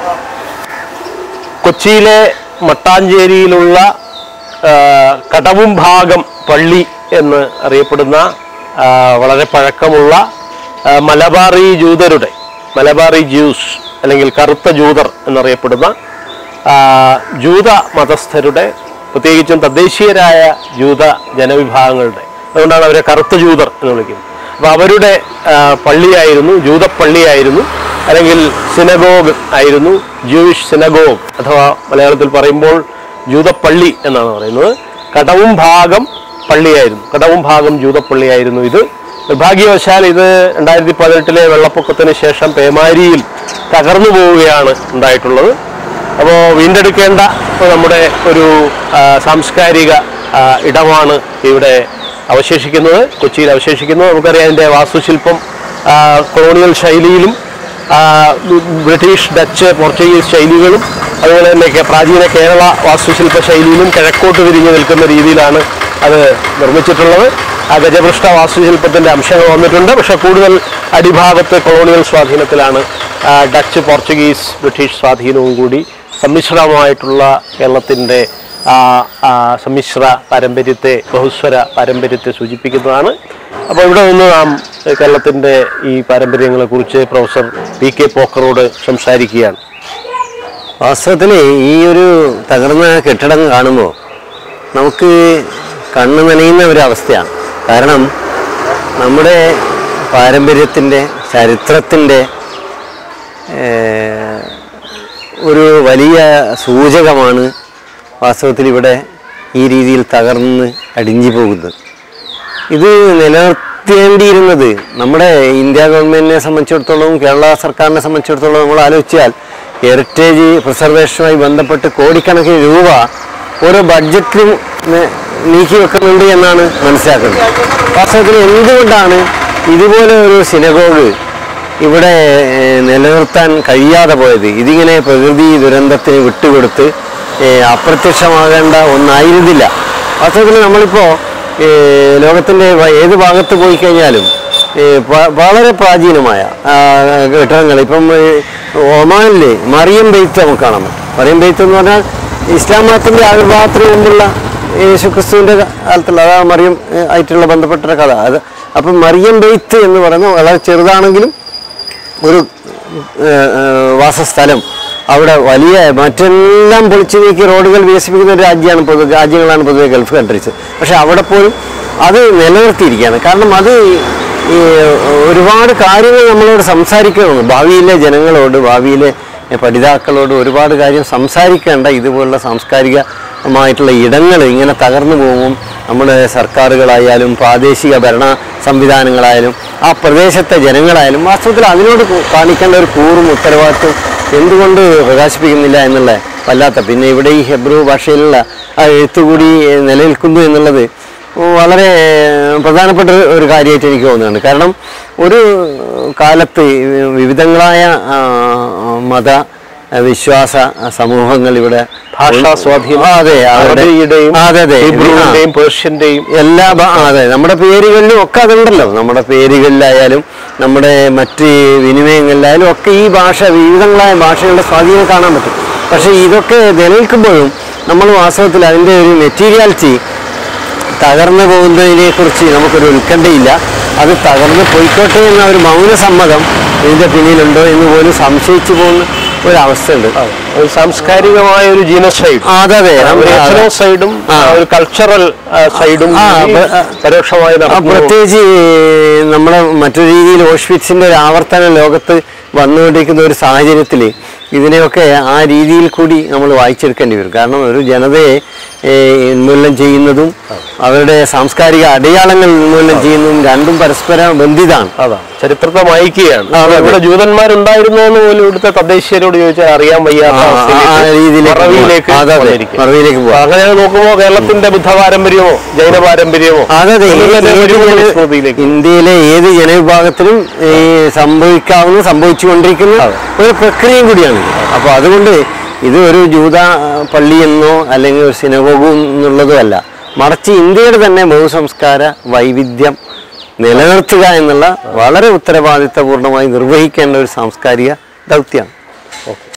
കൊച്ചിയിലെ മട്ടാഞ്ചേരിയിലുള്ള ആ, കടവും ഭാഗം പള്ളി എന്ന് അറിയപ്പെടുന്ന ആ, വളരെ പഴക്കമുള്ള ആ, മലബാറി ജൂതരുടെ മലബാറി ജ്യൂസ് അല്ലെങ്കിൽ കറുത്ത ജൂതർ എന്നറിയപ്പെടുന്ന ആ, ജൂത മതസ്ഥരുടെ പ്രത്യേകിച്ചും തദ്ദേശീയരായ ജൂത ജനവിഭാഗങ്ങളുടെ അതുകൊണ്ടാണ് അവരെ കറുത്ത ജൂതർ എന്ന് വിളിക്കുന്നത് അപ്പോൾ അവരുടെ ആ, പള്ളിയായിരുന്നു ജൂതപ്പള്ളിയായിരുന്നു അല്ലെങ്കിൽ സിനഗോഗ് ആയിരുന്നു ജൂയിഷ് സിനഗോഗ് അഥവാ മലയാളത്തിൽ പറയുമ്പോൾ ജൂതപ്പള്ളി എന്നാണ് പറയുന്നത് കടവും ഭാഗം പള്ളിയായിരുന്നു കടവും ഭാഗം ജൂതപ്പള്ളിയായിരുന്നു ഇത് നിർഭാഗ്യവശാൽ ഇത് രണ്ടായിരത്തി പതിനെട്ടിലെ വെള്ളപ്പൊക്കത്തിന് ശേഷം പേമാരിയിൽ തകർന്നു പോവുകയാണ് ഉണ്ടായിട്ടുള്ളത് അപ്പോൾ വീണ്ടെടുക്കേണ്ട നമ്മുടെ ഒരു ആ, സാംസ്കാരിക ആ, ഇടമാണ് ഇവിടെ അവശേഷിക്കുന്നത് കൊച്ചിയിൽ അവശേഷിക്കുന്നത് നമുക്കറിയാം അതിൻ്റെ വാസ്തുശില്പം ആ, കൊളോണിയൽ ശൈലിയിലും ആ, ബ്രിട്ടീഷ് ഡച്ച് പോർച്ചുഗീസ് ശൈലികളും അതുപോലെ തന്നെ കേ- പ്രാചീന കേരള വാസ്തുശില്പ ശൈലിയിലും കിഴക്കോട്ട് തിരിഞ്ഞു നിൽക്കുന്ന രീതിയിലാണ് അത് നിർമ്മിച്ചിട്ടുള്ളത് ആ ഗജപൃഷ്ഠ വാസ്തുശില്പത്തിൻ്റെ അംശങ്ങൾ വന്നിട്ടുണ്ട് പക്ഷേ കൂടുതൽ അടിഭാഗത്ത് കൊളോണിയൽ സ്വാധീനത്തിലാണ് ആ, ഡച്ച് പോർച്ചുഗീസ് ബ്രിട്ടീഷ് സ്വാധീനവും കൂടി സമ്മിശ്രമായിട്ടുള്ള കേരളത്തിൻ്റെ ആ, ആ, സമ്മിശ്ര പാരമ്പര്യത്തെ ബഹുസ്വര പാരമ്പര്യത്തെ സൂചിപ്പിക്കുന്നതാണ് അപ്പോൾ ഇവിടെ നിന്ന് നാം ഏഹ്, കേരളത്തിൻ്റെ ഈ പാരമ്പര്യങ്ങളെക്കുറിച്ച് പ്രൊഫസർ പി കെ പോക്കറോട് സംസാരിക്കുകയാണ് വാസ്തവത്തിൽ ഈ ഒരു തകർന്ന കെട്ടിടം കാണുമ്പോൾ നമുക്ക് കണ്ണ് നനയുന്ന ഒരു അവസ്ഥയാണ് കാരണം നമ്മുടെ പാരമ്പര്യത്തിൻ്റെ ചരിത്രത്തിൻ്റെ ഏഹ്, ഒരു വലിയ സൂചകമാണ് വാസ്തവത്തിൽ ഇവിടെ ഈ രീതിയിൽ തകർന്ന് അടിഞ്ഞു പോകുന്നത് ഇത് നിലനിർത്തേണ്ടിയിരുന്നത് നമ്മുടെ ഇന്ത്യ ഗവൺമെന്റിനെ സംബന്ധിച്ചിടത്തോളം കേരള സർക്കാരിനെ സംബന്ധിച്ചിടത്തോളം നമ്മൾ ആലോചിച്ചാൽ ഹെറിറ്റേജ് പ്രിസർവേഷനുമായി ബന്ധപ്പെട്ട് കോടിക്കണക്കിന് രൂപ ഓരോ ബഡ്ജറ്റിലും നെ- നീക്കി വെക്കുന്നുണ്ട് എന്നാണ് മനസ്സിലാക്കുന്നത് വാസ്തവത്തിൽ എന്തുകൊണ്ടാണ് ഇതുപോലെ ഒരു സിനഗോഗ് ഇവിടെ ഏഹ്, നിലനിർത്താൻ കഴിയാതെ പോയത് ഇതിങ്ങനെ പ്രകൃതി ദുരന്തത്തിന് വിട്ടുകൊടുത്ത് ഏഹ്, അപ്രത്യക്ഷമാകേണ്ട ഒന്നായിരുന്നില്ല വാസ്തവത്തിൽ നമ്മളിപ്പോൾ ലോകത്തിൻ്റെ വ- ഏത് ഭാഗത്ത് പോയി കഴിഞ്ഞാലും ഏഹ്, പ- വളരെ പ്രാചീനമായ ആ, കെട്ടിടങ്ങൾ ഇപ്പം ഏഹ്, ഒമാനിൽ മറിയം ബെയ്ത്ത് നമുക്ക് കാണാം മറിയം ബെയ്ത്ത് എന്ന് പറഞ്ഞാൽ ഇസ്ലാം മതത്തിൻ്റെ ആവിർഭാവത്തിന് മുമ്പുള്ള യേശു ക്രിസ്തുവിൻ്റെ കാലത്തുള്ള അതാ മറിയം ഏഹ്, ആയിട്ടുള്ള ബന്ധപ്പെട്ട കഥ അത് അപ്പം മറിയം ബെയ്ത്ത് എന്ന് പറയുന്നത് വളരെ ചെറുതാണെങ്കിലും ഒരു ഏഹ്, ഏഹ്, വാസസ്ഥലം അവിടെ വലിയ മറ്റെല്ലാം പൊളിച്ചു നീക്കി റോഡുകൾ വികസിപ്പിക്കുന്ന ഒരു രാജ്യമാണ് പൊതു രാജ്യങ്ങളാണ് പൊതുവെ ഗൾഫ് കൺട്രീസ് പക്ഷെ അവിടെ പോലും അത് നിലനിർത്തിയിരിക്കുകയാണ് കാരണം അത് ഈ ഒരുപാട് കാര്യങ്ങൾ നമ്മളോട് സംസാരിക്കണം ഭാവിയിലെ ജനങ്ങളോട് ഭാവിയിലെ പഠിതാക്കളോട് ഒരുപാട് കാര്യം സംസാരിക്കേണ്ട ഇതുപോലുള്ള സാംസ്കാരികമായിട്ടുള്ള ഇടങ്ങൾ ഇങ്ങനെ തകർന്നു പോകും നമ്മുടെ സർക്കാരുകളായാലും പ്രാദേശിക ഭരണ സംവിധാനങ്ങളായാലും ആ പ്രദേശത്തെ ജനങ്ങളായാലും വാസ്തവത്തിൽ അതിനോട് കു- കാണിക്കേണ്ട ഒരു കൂറും ഉത്തരവാദിത്വം എന്തുകൊണ്ട് പ്രകാശിപ്പിക്കുന്നില്ല എന്നുള്ള വല്ലാത്ത പിന്നെ ഇവിടെ ഈ ഹെബ്രു ഭാഷയിലുള്ള ആ എഴുത്തുകൂടി ഏഹ്, നിലനിൽക്കുന്നു എന്നുള്ളത് വളരെ പ്രധാനപ്പെട്ട ഒരു- ഒരു കാര്യമായിട്ട് എനിക്ക് തോന്നുന്നുണ്ട് കാരണം ഒരു കാലത്ത് വിവിധങ്ങളായ ആ, മത വിശ്വാസ സമൂഹങ്ങൾ ഇവിടെ ഭാഷാ സ്വാധീനം ആ, അതെ അവരുടെ അറബിയുടെയും അതെ അതെ ഹീബ്രുവിന്റെയും പേർഷ്യന്റെയും എല്ലാ ഭ- ആ, അതെ നമ്മുടെ പേരുകളിലും ഒക്കെ അതുണ്ടല്ലോ നമ്മുടെ പേരുകളിലായാലും നമ്മുടെ മറ്റ് വിനിമയങ്ങളിലായാലും ഒക്കെ ഈ ഭാഷ വിവിധങ്ങളായ ഭാഷകളുടെ സ്വാധീനം കാണാൻ പറ്റും പക്ഷേ ഇതൊക്കെ നിലനിൽക്കുമ്പോഴും നമ്മൾ വാസ്തവത്തിൽ അതിൻ്റെ ഒരു മെറ്റീരിയാലിറ്റി തകർന്നു പോകുന്നതിനെ കുറിച്ച് നമുക്കൊരു ഉത്കണ്ഠയില്ല അത് തകർന്ന് പോയിക്കോട്ടെ എന്ന ഒരു മൗനസമ്മതം ഇതിൻ്റെ പിന്നിലുണ്ടോ എന്ന് പോലും സംശയിച്ചു പോകുന്ന ഒരവസ്ഥയുണ്ട് ഒരു സാംസ്കാരികമായ ഒരു ജീനോസൈഡ് ആ, അതെ അതെ ഒരു നമ്മുടെ- എഥനോസൈഡും ആ. ഒരു കൾച്ചറൽ സൈഡും ആ, കൂടി പ- ആ. പരോക്ഷമായി ആ, നടക്കുന്നു പ്രത്യേകിച്ച് ഈ നമ്മുടെ മറ്റൊരു രീതിയിൽ ഓഷ്വിറ്റ്സിന്റെ ഒരു ആവർത്തനം ലോകത്ത് വന്നുകൊണ്ടിരിക്കുന്ന ഒരു സാഹചര്യത്തിൽ ഇതിനെയൊക്കെ ആ രീതിയിൽ കൂടി നമ്മൾ വായിച്ചെടുക്കേണ്ടി വരും കാരണം ഒരു ജനതയെ ഏ, ഉന്മൂലനം ചെയ്യുന്നതും അവരുടെ സാംസ്കാരിക അടയാളങ്ങൾ ഉന്മൂലനം ചെയ്യുന്നതും രണ്ടും പരസ്പരം ബന്ധിതാണ് അതാണ് ചരിത്രത്തെ മായ്ക്കുകയാണ് ആ, അതെ. ഇവിടെ ജൂതന്മാരുണ്ടായിരുന്നു എന്ന് പോലും ഇവിടുത്തെ തദ്ദേശീയരോട് ചോദിച്ചാൽ അറിയാൻ വയ്യാത്ത ആ, ആ, അവസ്ഥയിലേക്ക് ആ രീതിയിലേക്ക് മറവിയിലേക്ക് പോവാം. അതെ, അതെ. വന്നിരിക്കുകയാണ്. മറവിയിലേക്ക് അപ്പൊ പോവാം. അങ്ങനെ നോക്കുമ്പോൾ കേരളത്തിന്റെ ബുദ്ധ പാരമ്പര്യമോ ജൈന പാരമ്പര്യമോ അതെ അതെ ഒന്നും തന്നെ ഏത് ഒരുപാട് ജന- സംസ്കൃതിയിലേക്ക് ഇന്ത്യയിലെ ഏത് ജനവിഭാഗത്തിലും ഈ സംഭവിക്കാവുന്ന സംഭവിച്ചുകൊണ്ടിരിക്കുന്ന ഒരു പ്രക്രിയയും കൂടിയാണ് അപ്പൊ അതുകൊണ്ട് ഇത് ഒരു ജൂത ആ, പള്ളി എന്നോ അല്ലെങ്കിൽ ഒരു സിനഗോഗു എന്നുള്ളതോ അല്ല മറിച്ച് ഇന്ത്യയുടെ തന്നെ ബഹുസംസ്കാര വൈവിധ്യം നിലനിർത്തുക എന്നുള്ള വളരെ ഉത്തരവാദിത്തപൂർണ്ണമായി നിർവഹിക്കേണ്ട ഒരു സാംസ്കാരിക ദൗത്യമാണ്